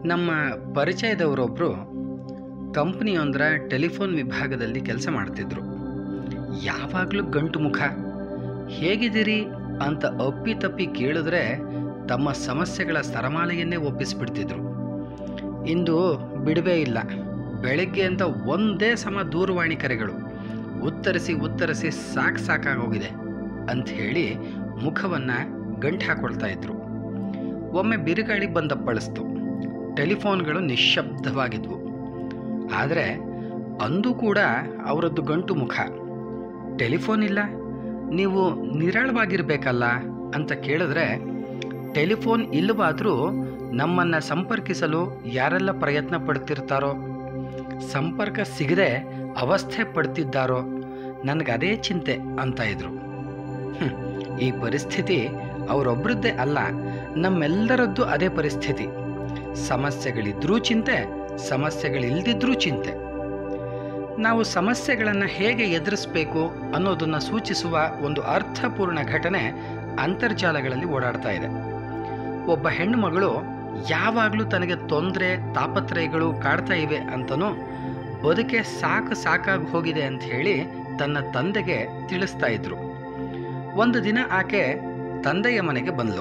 ನಮ್ಮ ಪರಿಚಯದವರೊಬ್ಬರು ಕಂಪ್ನಿಯೊಂದರ ಟೆಲಿಫೋನ್ ವಿಭಾಗದಲ್ಲಿ ಕೆಲಸ ಮಾಡ್ತಿದ್ರು ಯಾವಾಗಲೂ ಗಂಟು ಮುಖ ಹೇಗಿದ್ದೀರಿ ಅಂತ ಅಪ್ಪಿತಪ್ಪಿ ಕೇಳಿದ್ರೆ ತಮ್ಮ ಸಮಸ್ಯೆಗಳ ಸರಮಾಲೆಯನ್ನೇ ಒಪ್ಪಿಸ್ಬಿಡ್ತಿದ್ರು ಇಂದು ಬಿಡುವೇ ಇಲ್ಲ ಬೆಳಗ್ಗೆ ಅಂತ ಒಂದೇ ಸಮ ದೂರವಾಣಿ ಕರೆಗಳು ಉತ್ತರಿಸಿ ಉತ್ತರಿಸಿ ಸಾಕು ಸಾಕಾಗೋಗಿದೆ ಅಂತ ಹೇಳಿ ಮುಖವನ್ನು ಗಂಟು ಹಾಕೊಳ್ತಾ ಇದ್ರು ಒಮ್ಮೆ ಬಿರುಗಾಳಿ ಬಂದಪ್ಪಳಿಸ್ತು ಟೆಲಿಫೋನ್ಗಳು ನಿಶ್ಶಬ್ದವಾಗಿದ್ವು ಆದರೆ ಅಂದು ಕೂಡ ಅವರದ್ದು ಗಂಟು ಮುಖ ಟೆಲಿಫೋನ್ ಇಲ್ಲ ನೀವು ನಿರಾಳವಾಗಿರ್ಬೇಕಲ್ಲ ಅಂತ ಕೇಳಿದ್ರೆ ಟೆಲಿಫೋನ್ ಇಲ್ಲವಾದರೂ ನಮ್ಮನ್ನು ಸಂಪರ್ಕಿಸಲು ಯಾರೆಲ್ಲ ಪ್ರಯತ್ನ ಪಡ್ತಿರ್ತಾರೋ ಸಂಪರ್ಕ ಸಿಗದೆ ಅವಸ್ಥೆ ಪಡ್ತಿದ್ದಾರೋ ನನಗೆ ಅದೇ ಚಿಂತೆ ಅಂತ ಇದ್ರು ಹ್ಮ್, ಈ ಪರಿಸ್ಥಿತಿ ಅವರೊಬ್ಬರದ್ದೇ ಅಲ್ಲ ನಮ್ಮೆಲ್ಲರದ್ದು ಅದೇ ಪರಿಸ್ಥಿತಿ ಸಮಸ್ಯೆಗಳಿದ್ರೂ ಚಿಂತೆ ಸಮಸ್ಯೆಗಳಿಲ್ದಿದ್ರೂ ಚಿಂತೆ ನಾವು ಸಮಸ್ಯೆಗಳನ್ನು ಹೇಗೆ ಎದುರಿಸಬೇಕು ಅನ್ನೋದನ್ನು ಸೂಚಿಸುವ ಒಂದು ಅರ್ಥಪೂರ್ಣ ಘಟನೆ ಅಂತರ್ಜಾಲಗಳಲ್ಲಿ ಓಡಾಡ್ತಾ ಇದೆ ಒಬ್ಬ ಹೆಣ್ಣು ಮಗಳು ಯಾವಾಗಲೂ ತನಗೆ ತೊಂದರೆ ತಾಪತ್ರಯಗಳು ಕಾಡ್ತಾ ಇವೆ ಅಂತನೂ ಬದುಕೆ ಸಾಕು ಸಾಕಾಗಿ ಹೋಗಿದೆ ಅಂತ ಹೇಳಿ ತನ್ನ ತಂದೆಗೆ ತಿಳಿಸ್ತಾ ಇದ್ರು ಒಂದು ದಿನ ಆಕೆ ತಂದೆಯ ಮನೆಗೆ ಬಂದ್ಲು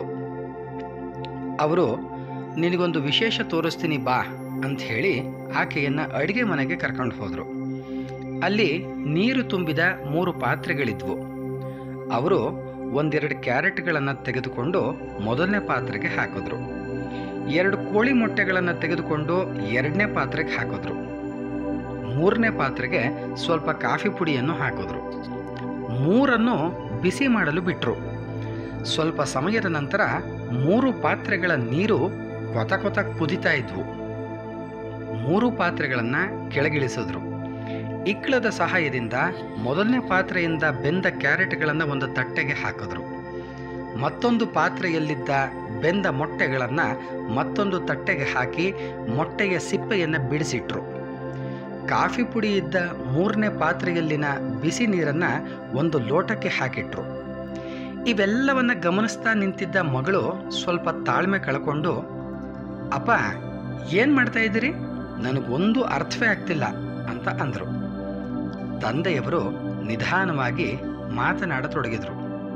ಅವರು ನಿನಗೊಂದು ವಿಶೇಷ ತೋರಿಸ್ತೀನಿ ಬಾ ಅಂತ ಹೇಳಿ ಆಕೆಯನ್ನು ಅಡುಗೆ ಮನೆಗೆ ಕರ್ಕೊಂಡು ಹೋದರು ಅಲ್ಲಿ ನೀರು ತುಂಬಿದ ಮೂರು ಪಾತ್ರೆಗಳಿದ್ವು ಅವರು ಒಂದೆರಡು ಕ್ಯಾರೆಟ್ಗಳನ್ನು ತೆಗೆದುಕೊಂಡು ಮೊದಲನೇ ಪಾತ್ರೆಗೆ ಹಾಕಿದ್ರು ಎರಡು ಕೋಳಿ ಮೊಟ್ಟೆಗಳನ್ನು ತೆಗೆದುಕೊಂಡು ಎರಡನೇ ಪಾತ್ರೆಗೆ ಹಾಕಿದ್ರು ಮೂರನೇ ಪಾತ್ರೆಗೆ ಸ್ವಲ್ಪ ಕಾಫಿ ಪುಡಿಯನ್ನು ಹಾಕಿದ್ರು ಮೂರನ್ನು ಬಿಸಿ ಮಾಡಲು ಬಿಟ್ಟರು ಸ್ವಲ್ಪ ಸಮಯದ ನಂತರ ಮೂರು ಪಾತ್ರೆಗಳ ನೀರು ಕೊತ ಕೊತ ಕುದಿತಾ ಇದ್ವು ಮೂರು ಪಾತ್ರೆಗಳನ್ನು ಕೆಳಗಿಳಿಸಿದ್ರು ಇಕ್ಕಳದ ಸಹಾಯದಿಂದ ಮೊದಲನೇ ಪಾತ್ರೆಯಿಂದ ಬೆಂದ ಕ್ಯಾರೆಟ್ಗಳನ್ನು ಒಂದು ತಟ್ಟೆಗೆ ಹಾಕಿದ್ರು ಮತ್ತೊಂದು ಪಾತ್ರೆಯಲ್ಲಿದ್ದ ಬೆಂದ ಮೊಟ್ಟೆಗಳನ್ನು ಮತ್ತೊಂದು ತಟ್ಟೆಗೆ ಹಾಕಿ ಮೊಟ್ಟೆಯ ಸಿಪ್ಪೆಯನ್ನು ಬಿಡಿಸಿಟ್ರು ಕಾಫಿ ಪುಡಿ ಇದ್ದ ಮೂರನೇ ಪಾತ್ರೆಯಲ್ಲಿನ ಬಿಸಿ ನೀರನ್ನು ಒಂದು ಲೋಟಕ್ಕೆ ಹಾಕಿಟ್ರು ಇವೆಲ್ಲವನ್ನ ಗಮನಿಸ್ತಾ ನಿಂತಿದ್ದ ಮಗಳು ಸ್ವಲ್ಪ ತಾಳ್ಮೆ ಕಳ್ಕೊಂಡು ಅಪ್ಪ ಏನು ಮಾಡ್ತಾ ಇದ್ದೀರಿ ನನಗೊಂದು ಅರ್ಥವೇ ಆಗ್ತಿಲ್ಲ ಅಂತ ಅಂದರು ತಂದೆಯವರು ನಿಧಾನವಾಗಿ ಮಾತನಾಡತೊಡಗಿದ್ರು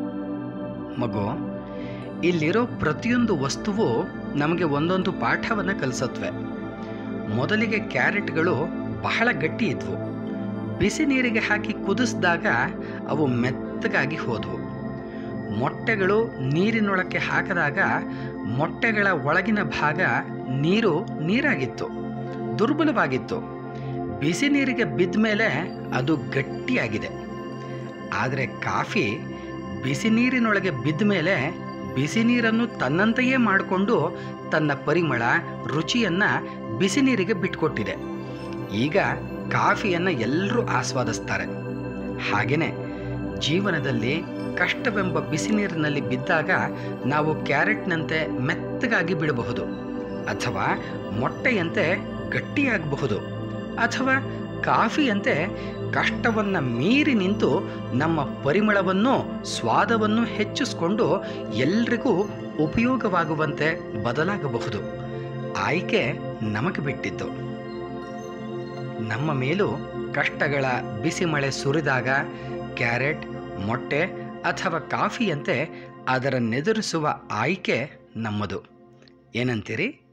ಮಗು ಇಲ್ಲಿರೋ ಪ್ರತಿಯೊಂದು ವಸ್ತುವು ನಮಗೆ ಒಂದೊಂದು ಪಾಠವನ್ನು ಕಲಿಸತ್ವೆ ಮೊದಲಿಗೆ ಕ್ಯಾರೆಟ್ಗಳು ಬಹಳ ಗಟ್ಟಿ ಇದ್ವು ಬಿಸಿ ನೀರಿಗೆ ಹಾಕಿ ಕುದಿಸಿದಾಗ ಅವು ಮೆತ್ತಗಾಗಿ ಹೋದವು ಮೊಟ್ಟೆಗಳು ನೀರಿನೊಳಕ್ಕೆ ಹಾಕಿದಾಗ ಮೊಟ್ಟೆಗಳ ಒಳಗಿನ ಭಾಗ ನೀರು ನೀರಾಗಿತ್ತು ದುರ್ಬಲವಾಗಿತ್ತು ಬಿಸಿ ನೀರಿಗೆ ಬಿದ್ದ ಮೇಲೆ ಅದು ಗಟ್ಟಿಯಾಗಿದೆ ಆದರೆ ಕಾಫಿ ಬಿಸಿ ನೀರಿನೊಳಗೆ ಬಿದ್ದ ಮೇಲೆ ಬಿಸಿ ನೀರನ್ನು ತನ್ನಂತೆಯೇ ಮಾಡಿಕೊಂಡು ತನ್ನ ಪರಿಮಳ ರುಚಿಯನ್ನು ಬಿಸಿ ನೀರಿಗೆ ಬಿಟ್ಕೊಟ್ಟಿದೆ ಈಗ ಕಾಫಿಯನ್ನು ಎಲ್ಲರೂ ಆಸ್ವಾದಿಸ್ತಾರೆ ಹಾಗೆಯೇ ಜೀವನದಲ್ಲಿ ಕಷ್ಟವೆಂಬ ಬಿಸಿ ನೀರಿನಲ್ಲಿ ಬಿದ್ದಾಗ ನಾವು ಕ್ಯಾರೆಟ್ನಂತೆ ಮೆತ್ತಗಾಗಿ ಬಿಡಬಹುದು ಅಥವಾ ಮೊಟ್ಟೆಯಂತೆ ಗಟ್ಟಿಯಾಗಬಹುದು ಅಥವಾ ಕಾಫಿಯಂತೆ ಕಷ್ಟವನ್ನು ಮೀರಿ ನಿಂತು ನಮ್ಮ ಪರಿಮಳವನ್ನು ಸ್ವಾದವನ್ನು ಹೆಚ್ಚಿಸಿಕೊಂಡು ಎಲ್ರಿಗೂ ಉಪಯೋಗವಾಗುವಂತೆ ಬದಲಾಗಬಹುದು ಆಯ್ಕೆ ನಮಗೆ ಬಿಟ್ಟಿದ್ದು ನಮ್ಮ ಮೇಲೂ ಕಷ್ಟಗಳ ಬಿಸಿ ಮಳೆ ಸುರಿದಾಗ ಕ್ಯಾರೆಟ್ ಮೊಟ್ಟೆ ಅಥವಾ ಕಾಫಿಯಂತೆ ಅದರನ್ನೆದುರಿಸುವ ಆಯ್ಕೆ ನಮ್ಮದು ಏನಂತೀರಿ